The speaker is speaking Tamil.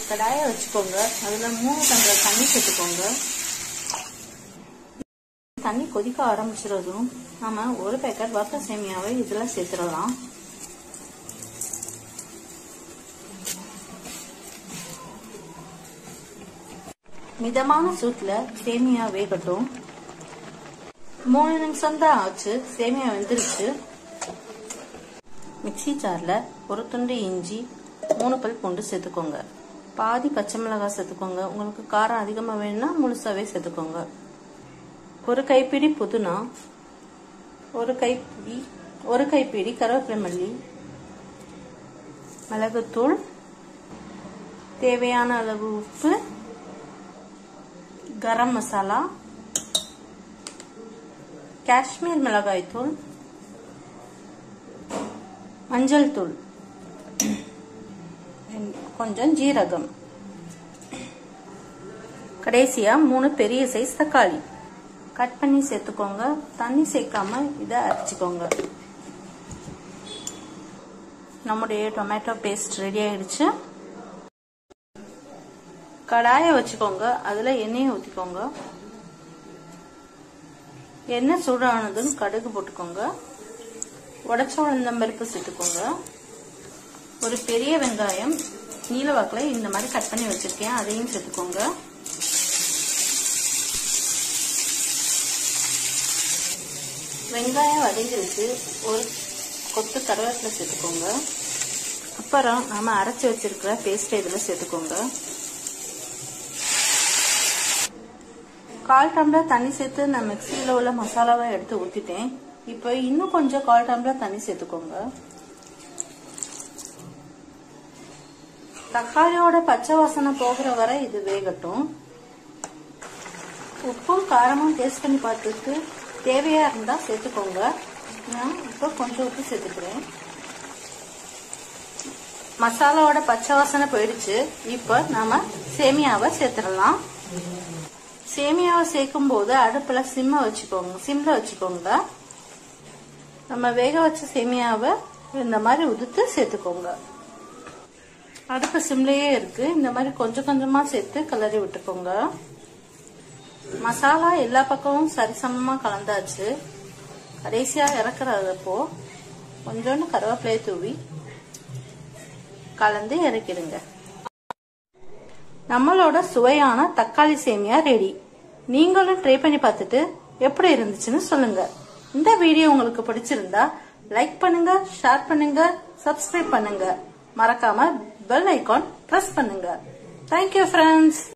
கடாயை வச்சுக்கோங்க அதில் மூணு டம்ளர் தண்ணி சேர்த்துக்கோங்க தண்ணி கொதிக்க ஆரம்பிச்சிருதும் நாம ஒரு பேக்கெட் வத்த சேமியாவை இதில் சேர்த்துடலாம் மிதமான சூட்ல சேமியா வேகட்டும் மூணு நிமிஷம் தான் ஆச்சு சேமியா வெந்துருச்சு மிக்சி ஜார்ல ஒரு துண்டு இஞ்சி மூணு பல் பூண்டு சேர்த்துக்கோங்க பாதி பச்சை மிளகாய் சேர்த்துக்கோங்க உங்களுக்கு காரம் அதிகமா வேணும்னா முழுசாவே சேர்த்துக்கோங்க ஒரு கைப்பிடி புதினா ஒரு கைப்பிடி ஒரு கைப்பிடி கருவேப்பிலை மல்லி மிளகுத்தூள் தேவையான அளவு உப்பு கரம் மசாலா காஷ்மீர் மிளகாய் தூள் மஞ்சள் தூள் கொஞ்சம் ஜீரகம் கடைசியா மூணு பெரிய சைஸ் தக்காளி கட் பண்ணி சேர்த்துக்கோங்க தண்ணி சேர்க்காம இதை அரைச்சிக்கோங்க நம்முடைய டொமேட்டோ பேஸ்ட் ரெடி ஆயிடுச்சு கடாயை வச்சுக்கோங்க அதுல எண்ணெயை ஊத்திக்கோங்க எண்ணெய் சூடானதும் கடுகு போட்டுக்கோங்க உடச்ச உளுந்தம்பருப்பு சேர்த்துக்கோங்க ஒரு பெரிய வெங்காயம் நீல வாக்கில் இந்த மாதிரி கட் பண்ணி வச்சிருக்கேன் அதையும் சேர்த்துக்கோங்க வெங்காயம் வதங்கிருக்கு ஒரு கொத்து கருவேப்பிலை சேர்த்துக்கோங்க அப்புறம் நாம அரைச்சி வச்சிருக்கிற பேஸ்ட் இதில் சேர்த்துக்கோங்க கால் டம்ளர் தண்ணி சேர்த்து நான் மிக்சியில் உள்ள மசாலாவை எடுத்து ஊற்றிட்டேன் இப்போ இன்னும் கொஞ்சம் கால் டம்ளர் தண்ணி சேர்த்துக்கோங்க தக்காளியோட பச்சை வாசனை போகிற வரை இது வேகட்டும் உப்பும் காரமும் டேஸ்ட் பண்ணி பார்த்துட்டு தேவையா இருந்தா சேர்த்துக்கோங்க நான் இப்போ கொஞ்சம் உப்பு சேர்த்துக்கிறேன் மசாலாவோட பச்சை வாசனை போயிடுச்சு இப்போ நாம சேமியாவை சேர்த்துடலாம் சேமியாவை சேர்க்கும் போது அடுப்புல சிம்ம வச்சுக்கோங்க சிம்ல வச்சுக்கோங்க நம்ம வேக வச்ச சேமியாவை இந்த மாதிரி உதுத்து சேர்த்துக்கோங்க அடுப்பு சிம்லயே இருக்கு இந்த மாதிரி கொஞ்சம் கொஞ்சமா சேர்த்து கிளறி விட்டுக்கோங்க மசாலா எல்லா பக்கமும் சரிசமமா கலந்தாச்சு கடைசியா இறக்குறதப்போ கொஞ்சோண்டு கருவேப்பிலையை தூவி கலந்து இறக்கிடுங்க நம்மளோட சுவையான தக்காளி சேமியா ரெடி நீங்களும் ட்ரை பண்ணி பார்த்துட்டு எப்படி இருந்துச்சுன்னு சொல்லுங்க இந்த வீடியோ உங்களுக்கு பிடிச்சிருந்தா லைக் பண்ணுங்க ஷேர் பண்ணுங்க சப்ஸ்கிரைப் பண்ணுங்க மறக்காம பெல் ஐகான் பிரஸ் பண்ணுங்க தேங்க்யூ ஃப்ரெண்ட்ஸ்